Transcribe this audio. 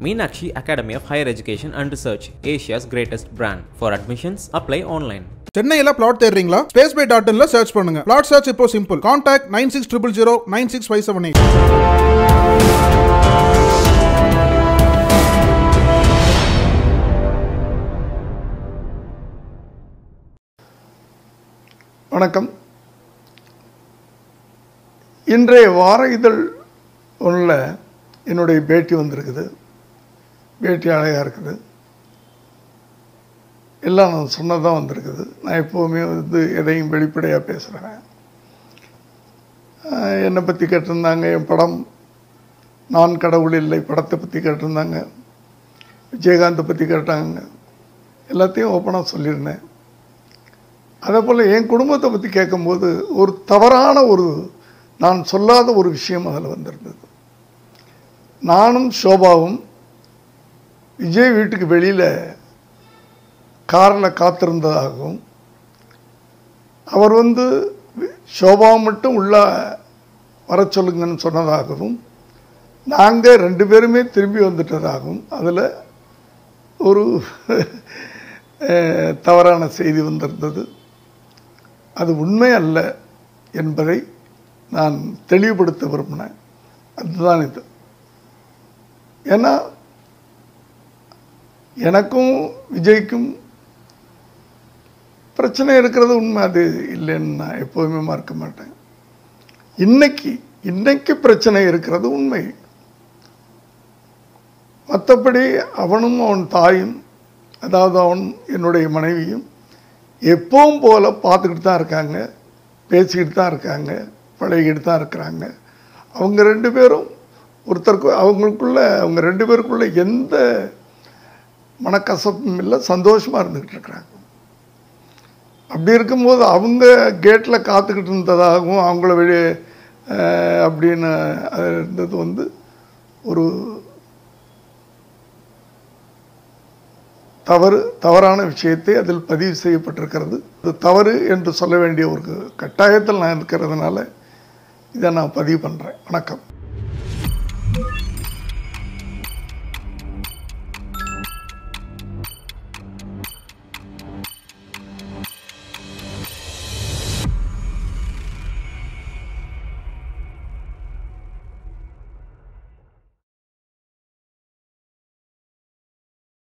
Meenakshi Academy of Higher Education and Research, Asia's greatest brand. For admissions, apply online. சென்னையில flat தேடுறீங்களா space by dot இன்ல search பண்ணுங்க flat search இப்போ simple contact nine six triple zero nine six five seven eight வணக்கம் இன்றைய வார இதழ் ஒன்றில் என்னுடைய பேட்டி வந்திருக்குது பேட்டி அழகாக இருக்குது எல்லாம் நான் சொன்னதான் வந்திருக்குது நான் எப்போவுமே வந்து எதையும் வெளிப்படையாக பேசுகிறேன் என்னை பற்றி கேட்டிருந்தாங்க என் படம் நான் கடவுள் இல்லை படத்தை பற்றி கேட்டிருந்தாங்க விஜயகாந்தை பற்றி கேட்டாங்க எல்லாத்தையும் ஓப்பனாக சொல்லியிருந்தேன் அதே போல் என் குடும்பத்தை பற்றி கேட்கும்போது ஒரு தவறான ஒரு நான் சொல்லாத ஒரு விஷயம் அதில் வந்திருந்தது நானும் சோபாவும் விஜய் வீட்டுக்கு வெளியில் காரில் காத்திருந்ததாகவும் அவர் வந்து சோபா மட்டும் உள்ள வர சொல்லுங்கன்னு சொன்னதாகவும் நாங்கள் ரெண்டு பேருமே திரும்பி வந்துட்டதாகவும் அதில் ஒரு அஹ், தவறான செய்தி வந்திருந்தது அது உண்மை அல்ல என்பதை நான் தெளிவுபடுத்த விரும்பினேன் அதுதான் இது ஏன்னா எனக்கும் விஜய்க்கும் பிரச்சனை இருக்கிறது உண்மை அது இல்லைன்னு நான் எப்போதுமே மறக்க மாட்டேன் இன்னைக்கு இன்னைக்கு பிரச்சனை இருக்கிறது உண்மை மற்றபடி அவனும் அவன் தாயும் அதாவது அவன் என்னுடைய மனைவியும் எப்பவும் போல பார்த்துக்கிட்டு தான் இருக்காங்க பேசிக்கிட்டு தான் இருக்காங்க பழகிக்கிட்டு தான் இருக்கிறாங்க அவங்க ரெண்டு பேரும் ஒருத்தருக்கு அவங்களுக்குள்ள அவங்க ரெண்டு பேருக்குள்ள எந்த மனக்கசப்பும் இல்லை சந்தோஷமாக இருந்துக்கிட்டு இருக்கிறாங்க அப்படி இருக்கும்போது அவங்க கேட்டில் காத்துக்கிட்டு இருந்ததாகவும் அவங்கள வெளியே அஹ், அப்படின்னு அது இருந்தது வந்து ஒரு தவறு தவறான விஷயத்தை அதில் பதிவு செய்யப்பட்டிருக்கிறது அது தவறு என்று சொல்ல வேண்டிய ஒரு கட்டாயத்தில் நான் இருக்கிறதுனால இதை நான் பதிவு பண்ணுறேன் வணக்கம்